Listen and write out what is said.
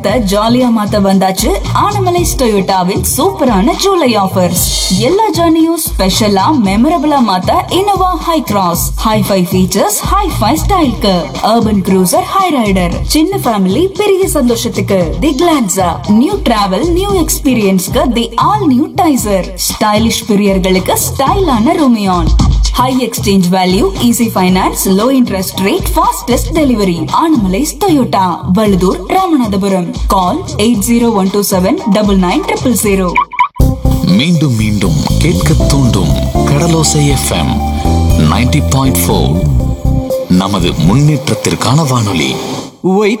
குடும்பத்தை ஜாலியா மாத்த வந்தாச்சு ஆனமலைஸ் டொயோட்டாவின் சூப்பரான ஜூலை ஆஃபர்ஸ் எல்லா ஜர்னியும் ஸ்பெஷலா மெமரபிளா மாத்த Innova Hycross hi fi features hi fi ஸ்டைல்க்கு அர்பன் க்ரூசர் ஹை ரைடர் சின்ன ஃபேமிலி பெரிய சந்தோஷத்துக்கு the Glanza new travel new எக்ஸ்பீரியன்ஸ்க்கு the all new Taisor stylish பிரியர்களுக்கு ஸ்டைலான Rumion high exchange value easy finance low interest rate fastest delivery Anamallais Toyota Valudur Ramanathapuram call eight zero one two seven double nine triple zero மீண்டும் மீண்டும் கேட்க தூண்டும் கடலோசை FM 90.4 point நமது முன்னேற்றத்திற்கான வானொலி